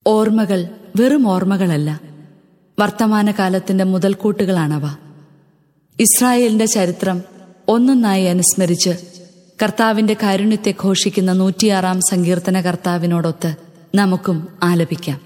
ഓർമ്മകൾ വെറും ഓർമ്മകളല്ല വർത്തമാനകാലത്തിന്റെ മുതൽക്കൂട്ടുകളാണവ ഇസ്രായേലിന്റെ ചരിത്രം ഒന്നൊന്നായി അനുസ്മരിച്ച് കർത്താവിന്റെ കാരുണ്യത്തെ ഘോഷിക്കുന്ന നൂറ്റിയാറാം സങ്കീർത്തന കർത്താവിനോടൊത്ത് നമുക്കും ആലപിക്കാം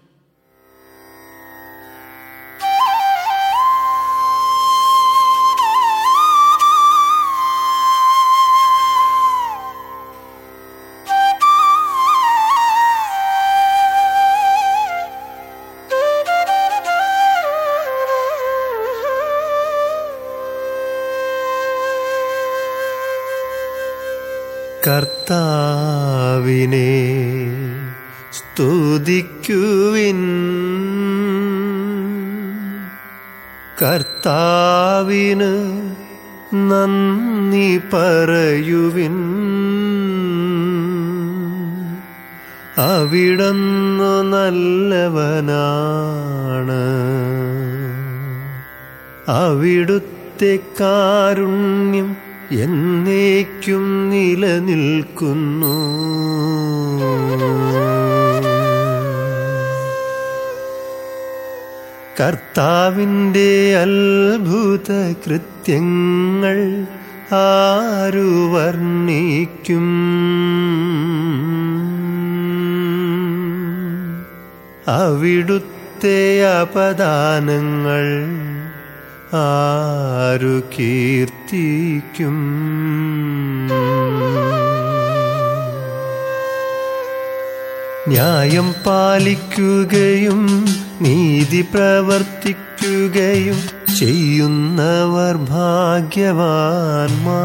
കർത്താവിനെ സ്തുതിക്കുവിൻ കർത്താവിന് നന്ദി പറയുവിൻ അവിടന്നു നല്ലവനാണ് അവിടുത്തെ കാരുണ്യം എന്നേക്കും നിലനിൽക്കുന്നു കർത്താവിൻ്റെ അത്ഭുത കൃത്യങ്ങൾ ആരു വർണ്ണിക്കും അവിടുത്തെ അപദാനങ്ങൾ ആരു കീർത്തിക്കും ന്യായം പാലിക്കുകയും നീതി പ്രവർത്തിക്കുകയും ചെയ്യുന്നവർ ഭാഗ്യവാന്മാ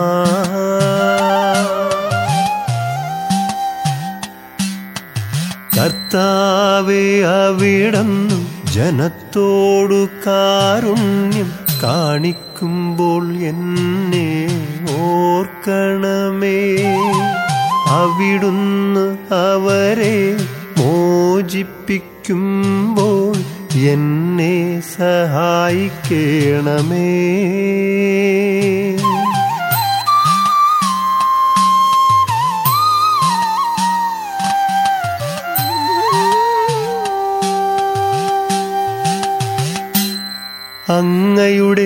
കർത്താവെ അവിടന്നു ജനത്തോടു കാരുണ്യം കാണിക്കുമ്പോൾ എന്നെ ഓർക്കണമേ അവിടുന്ന് അവരെ മോചിപ്പിക്കുമ്പോൾ എന്നെ സഹായിക്കണമേ അങ്ങയുടെ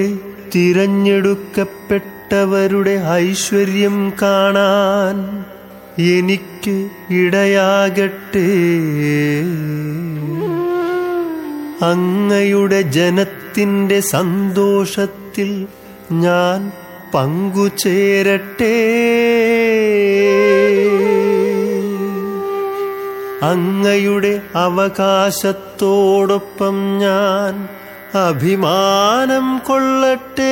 തിരഞ്ഞെടുക്കപ്പെട്ടവരുടെ ഐശ്വര്യം കാണാൻ എനിക്ക് ഇടയാകട്ടെ അങ്ങയുടെ ജനത്തിന്റെ സന്തോഷത്തിൽ ഞാൻ പങ്കുചേരട്ടെ അങ്ങയുടെ അവകാശത്തോടൊപ്പം ഞാൻ അഭിമാനം കൊള്ളട്ടെ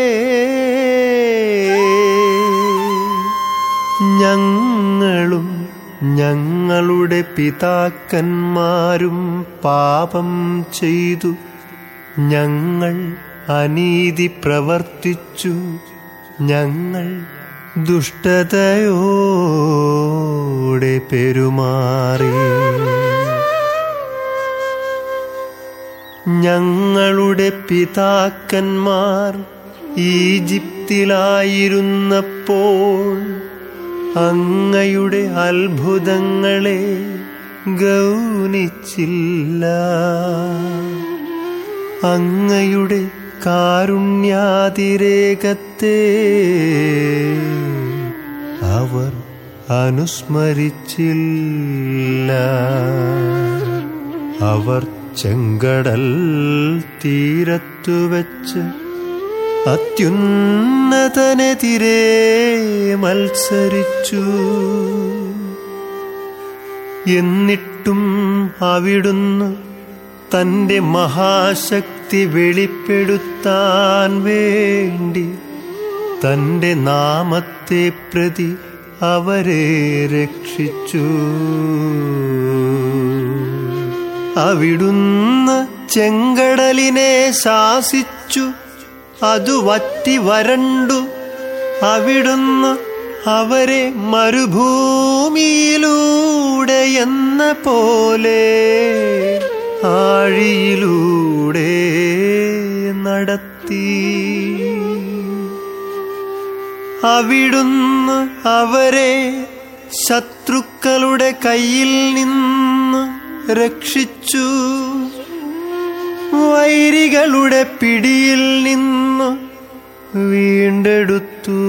ഞങ്ങളും ഞങ്ങളുടെ പിതാക്കന്മാരും പാപം ചെയ്തു ഞങ്ങൾ അനീതി പ്രവർത്തിച്ചു ഞങ്ങൾ ദുഷ്ടതയോടെ പെരുമാറി ഞങ്ങളുടെ പിതാക്കന്മാർ ഈജിപ്തിലായിരുന്നപ്പോൾ അങ്ങയുടെ അത്ഭുതങ്ങളെ ഗൗനിച്ചില്ല അങ്ങയുടെ കാരുണ്യാതിരേകത്തെ അവർ അനുസ്മരിച്ചില്ല അവർ ചെങ്കടൽ തീരത്തുവച്ച് അത്യുന്നതനെതിരെ മത്സരിച്ചു എന്നിട്ടും അവിടുന്ന് തന്റെ മഹാശക്തി വെളിപ്പെടുത്താൻ വേണ്ടി തന്റെ നാമത്തെ പ്രതി അവരെ രക്ഷിച്ചു അവിടുന്ന് ചെങ്കടലിനെ ശാസിച്ചു അതു വറ്റി വരണ്ടു അവിടുന്ന് അവരെ മരുഭൂമിയിലൂടെ എന്ന പോലെ ആഴിയിലൂടെ നടത്തി അവിടുന്ന് അവരെ ശത്രുക്കളുടെ കയ്യിൽ നിന്ന് രക്ഷിച്ചു വൈരികളുടെ പിടിയിൽ നിന്നു വീണ്ടെടുത്തു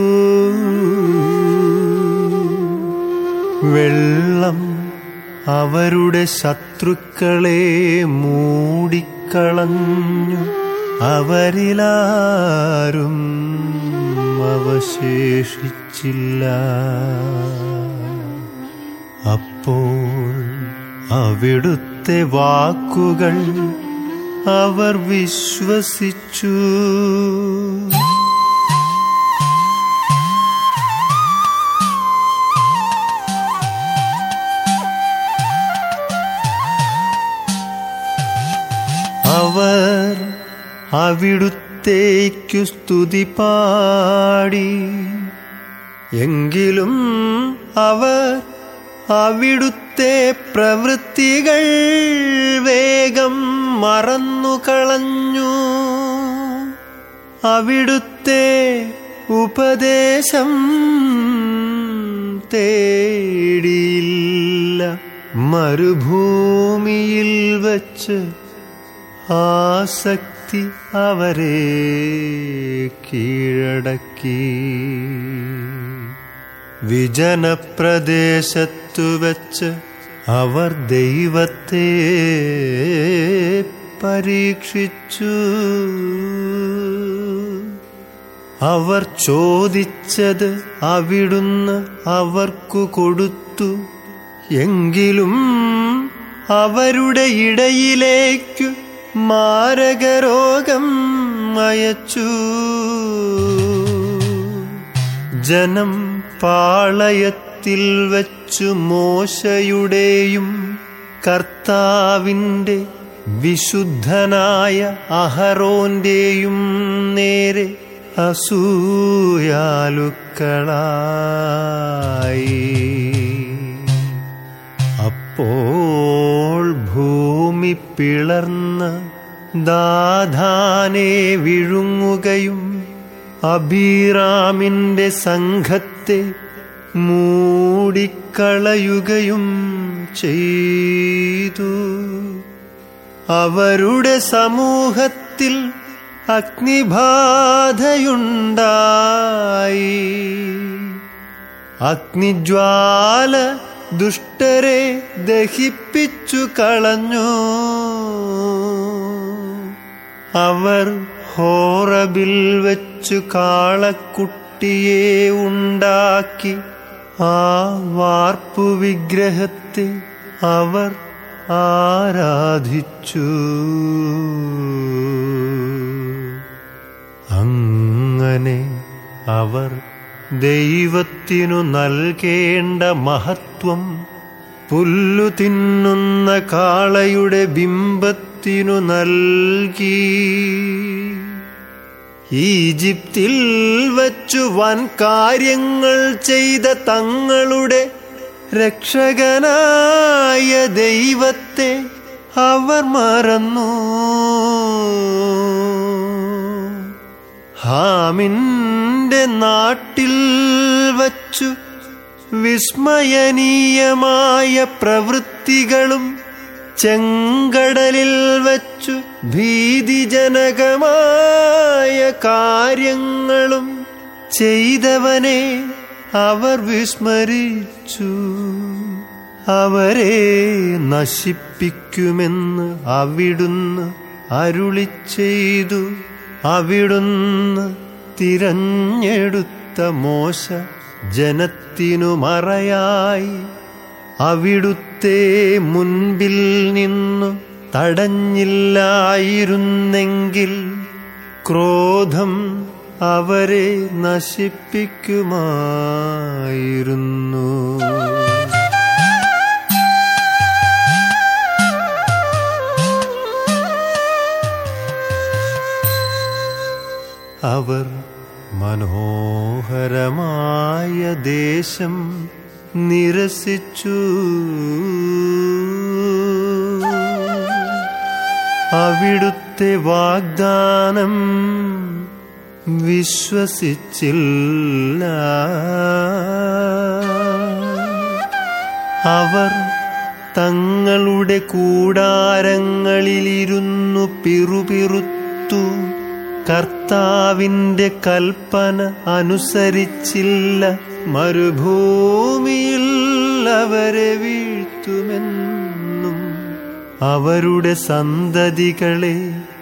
വെള്ളം അവരുടെ ശത്രുക്കളെ മൂടിക്കളഞ്ഞു അവരിലാരും അവശേഷിച്ചില്ല അപ്പോൾ അവിടുത്തെ വാക്കുകൾ അവർ വിശ്വസിച്ചു അവർ അവിടുത്തേക്കു സ്തുതി പാടി എങ്കിലും അവർ അവിടുത്തെ പ്രവൃത്തികൾ വേഗം മറന്നു കളഞ്ഞു അവിടുത്തെ ഉപദേശം തേടിയില്ല മരുഭൂമിയിൽ വച്ച് ആസക്തി അവരെ കീഴടക്കി വിജനപ്രദേശത്തു വച്ച് അവർ ദൈവത്തെ പരീക്ഷിച്ചു അവർ ചോദിച്ചത് അവിടുന്ന് അവർക്കു കൊടുത്തു എങ്കിലും അവരുടെ ഇടയിലേക്കു മാരകരോഗം അയച്ചു ജനം പാളയത്തിൽ വച്ചു മോശയുടെയും കർത്താവിൻ്റെ വിശുദ്ധനായ അഹറോന്റെയും നേരെ അസൂയാലുക്കളായി അപ്പോൾ ഭൂമി പിളർന്ന് ദാധാനെ വിഴുങ്ങുകയും അബീറാമിന്റെ സംഘത്തെ മൂടിക്കളയുകയും ചെയ്തു അവരുടെ സമൂഹത്തിൽ അഗ്നിബാധയുണ്ടായി അഗ്നിജ്വാല ദുഷ്ടരെ ദഹിപ്പിച്ചു കളഞ്ഞു അവർ ഹോറബിൽ വെച്ചു കാളക്കുട്ടിയെ ഉണ്ടാക്കി ആ വാർപ്പു വിഗ്രഹത്തെ അവർ ആരാധിച്ചു അങ്ങനെ അവർ ദൈവത്തിനു നൽകേണ്ട മഹത്വം പുല്ലു തിന്നുന്ന കാളയുടെ ബിംബത്തിനു നൽകി ഈജിപ്തിൽ വച്ചു വൻ കാര്യങ്ങൾ ചെയ്ത തങ്ങളുടെ രക്ഷകനായ ദൈവത്തെ അവർ മറന്നു ഹാമിന്റെ നാട്ടിൽ വച്ചു വിസ്മയനീയമായ പ്രവൃത്തികളും ചെങ്കടലിൽ വച്ചു ഭീതിജനകമായ കാര്യങ്ങളും ചെയ്തവനെ അവർ വിസ്മരിച്ചു അവരെ നശിപ്പിക്കുമെന്ന് അവിടുന്ന് അരുളി ചെയ്തു അവിടുന്ന് തിരഞ്ഞെടുത്ത മോശ ജനത്തിനു മറയായി അവിടുത്തെ മുൻപിൽ നിന്നു തടഞ്ഞില്ലായിരുന്നെങ്കിൽ ക്രോധം അവരെ നശിപ്പിക്കുമായിരുന്നു അവർ മനോഹരമായ ദേശം നിരസിച്ചു അവിടുത്തെ വാഗ്ദാനം വിശ്വസിച്ചില്ല അവർ തങ്ങളുടെ കൂടാരങ്ങളിലിരുന്നു പിറുപിറുത്തു കർത്താവിന്റെ കൽപ്പന അനുസരിച്ചില്ല മരുഭൂമിയിൽ അവരെ വീഴ്ത്തുമെന്നും അവരുടെ സന്തതികളെ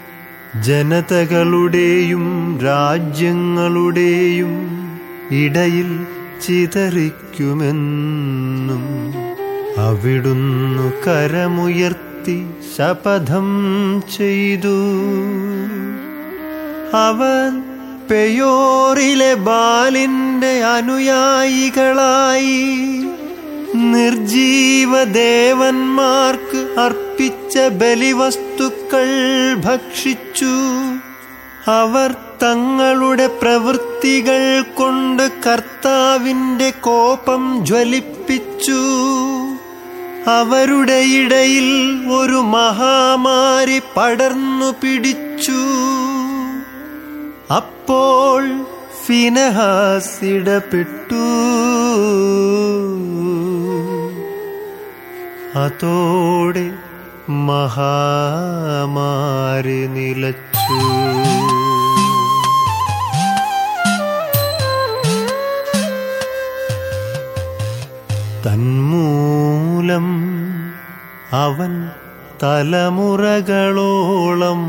ജനതകളുടെയും രാജ്യങ്ങളുടെയും ഇടയിൽ ചിതറിക്കുമെന്നും അവിടുന്നു കരമുയർത്തി ശപഥം ചെയ്തു അവർ പെയോറിലെ ബാലിന്റെ അനുയായികളായി നിർജീവ ദേവന്മാർക്ക് അർപ്പിച്ച ബലിവസ്തുക്കൾ ഭക്ഷിച്ചു അവർ തങ്ങളുടെ പ്രവൃത്തികൾ കൊണ്ട് കർത്താവിന്റെ കോപം ജ്വലിപ്പിച്ചു അവരുടെ ഇടയിൽ ഒരു മഹാമാരി പടർന്നു പിടിച്ചു അപ്പോൾ ഫിനഹാസ് ഇടപെട്ടു അതോടെ മഹാമാരി നിലച്ചു തന്മൂലം അവൻ തലമുറകളോളം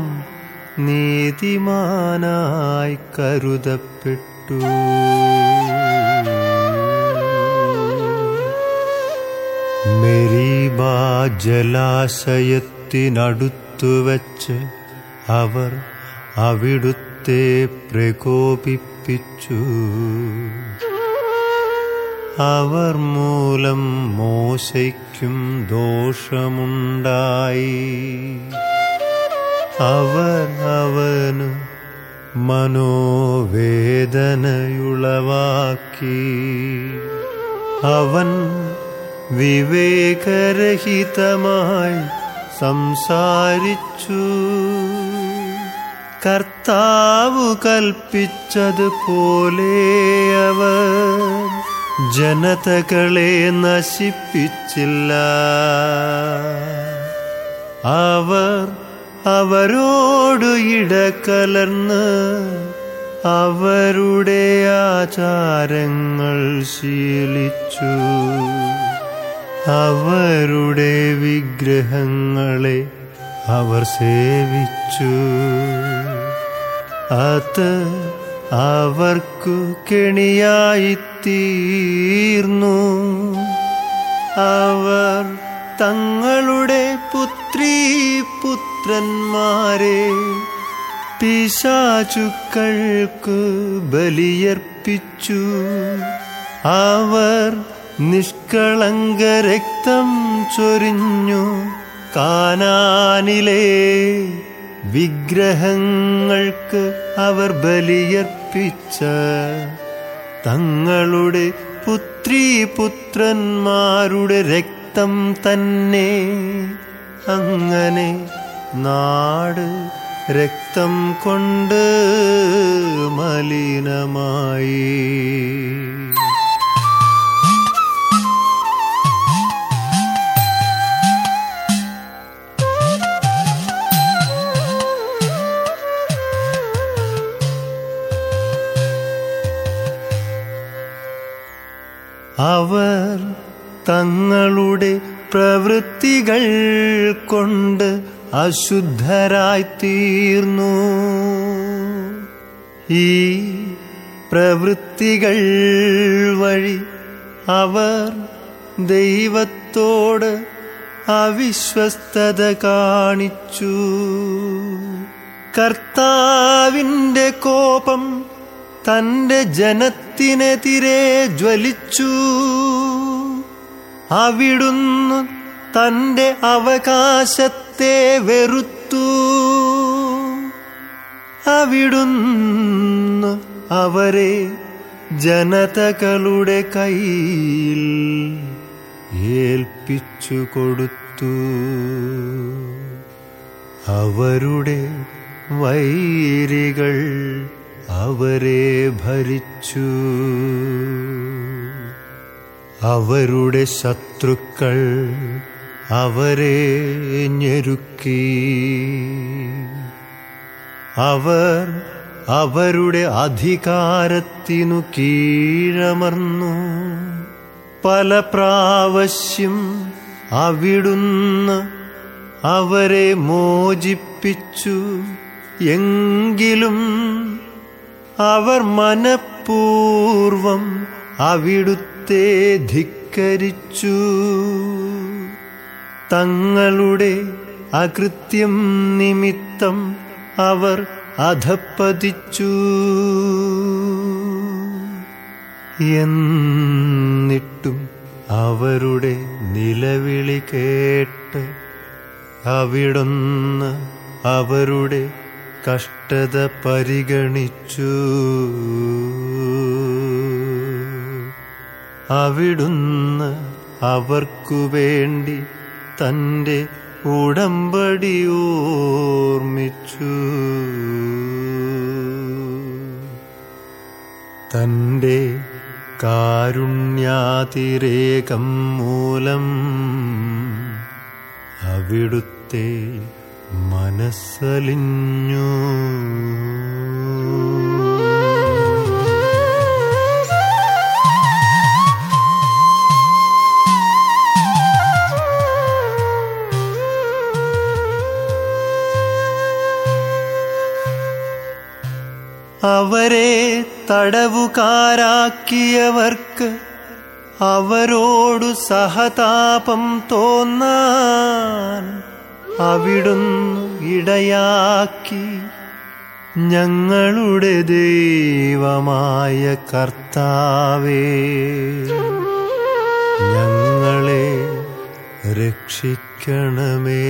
നീതിമാനായി കരുതപ്പെട്ടു മെരീബാ ജലാശയത്തിനടുത്തു വച്ച് അവർ അവിടുത്തെ പ്രകോപിപ്പിച്ചു അവർ മൂലം മോശയ്ക്കും ദോഷമുണ്ടായി അവർ അവന് മനോവേദനയുളവാക്കി അവൻ വിവേകരഹിതമായി സംസാരിച്ചു കർത്താവ് കൽപ്പിച്ചതുപോലെ അവർ ജനതകളെ നശിപ്പിച്ചില്ല അവർ അവരോട് ഇടകലർന്ന് അവരുടെ ആചാരങ്ങൾ ശീലിച്ചു അവരുടെ വിഗ്രഹങ്ങളെ അവർ സേവിച്ചു അത് അവർക്കു കെണിയായി തീർന്നു അവർ തങ്ങളുടെ പുത്രീ പുത്രന്മാരെ പിശാചുക്കൾക്ക് ബലിയർപ്പിച്ചു അവർ നിഷ്കളങ്ക രക്തം ചൊരിഞ്ഞു കാനാനിലെ വിഗ്രഹങ്ങൾക്ക് അവർ ബലിയർപ്പിച്ച തങ്ങളുടെ പുത്രീ പുത്രന്മാരുടെ രക്തം തന്നെ അങ്ങനെ നാട് രക്തം കൊണ്ട് മലിനമായി അവർ തങ്ങളുടെ പ്രവൃത്തികൾ കൊണ്ട് അശുദ്ധരായി തീർന്നു ഈ പ്രവൃത്തികൾ വഴി അവർ ദൈവത്തോട് അവിശ്വസ്തത കാണിച്ചു കർത്താവിന്റെ കോപം തന്റെ ജനത്തിനെതിരെ ജ്വലിച്ചു അവിടുന്ന് തന്റെ അവകാശത്തെ വെറുത്തു അവിടുന്ന് അവരെ ജനതകളുടെ കയ്യിൽ ഏൽപ്പിച്ചു കൊടുത്തു അവരുടെ വൈരികൾ അവരെ ഭരിച്ചു അവരുടെ ശത്രുക്കൾ അവരെ ഞെരുക്കി അവർ അവരുടെ അധികാരത്തിനു കീഴമർന്നു പല പ്രാവശ്യം അവിടുന്ന് അവരെ മോചിപ്പിച്ചു എങ്കിലും അവർ മനഃപൂർവം അവിടുത്തെ ധിക്കരിച്ചു തങ്ങളുടെ അകൃത്യം നിമിത്തം അവർ അധപ്പതിച്ചു എന്നിട്ടും അവരുടെ നിലവിളി കേട്ട് അവിടുന്ന് അവരുടെ കഷ്ടത പരിഗണിച്ചു അവിടുന്ന് അവർക്കു വേണ്ടി തൻ്റെ ഉടമ്പടി ഓർമ്മിച്ചു തൻ്റെ കാരുണ്യാതിരേകം മൂലം അവിടുത്തെ മനസ്സലിഞ്ഞു അവരെ തടവുകാരാക്കിയവർക്ക് അവരോടു സഹതാപം തോന്നാൻ അവിടുന്ന് ഇടയാക്കി ഞങ്ങളുടെ ദൈവമായ കർത്താവേ ഞങ്ങളെ രക്ഷിക്കണമേ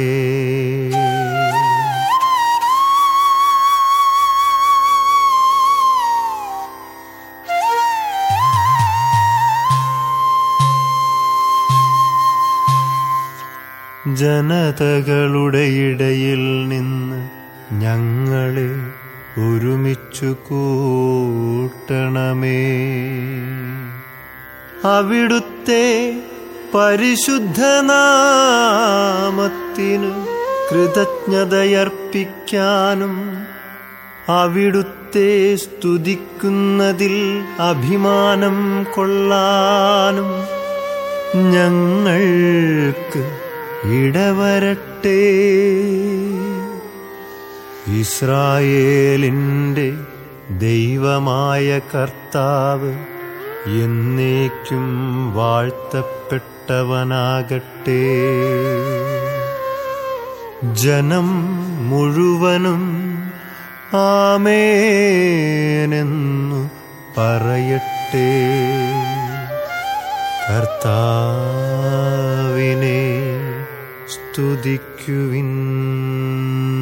ജനതകളുടെ ഇടയിൽ നിന്ന് ഞങ്ങളെ ഒരുമിച്ചു കൂട്ടണമേ അവിടുത്തെ പരിശുദ്ധനാമത്തിനു കൃതജ്ഞതയർപ്പിക്കാനും അവിടുത്തെ സ്തുതിക്കുന്നതിൽ അഭിമാനം കൊള്ളാനും ഞങ്ങൾക്ക് ഇടവരട്ടെ ഇസ്രായേലിൻ്റെ ദൈവമായ കർത്താവ് എന്നേക്കും വാഴ്ത്തപ്പെട്ടവനാകട്ടെ ജനം മുഴുവനും ആമേനെന്നു പറയട്ടെ കർത്താവിനെ സ്തുതിക്കുവിൻ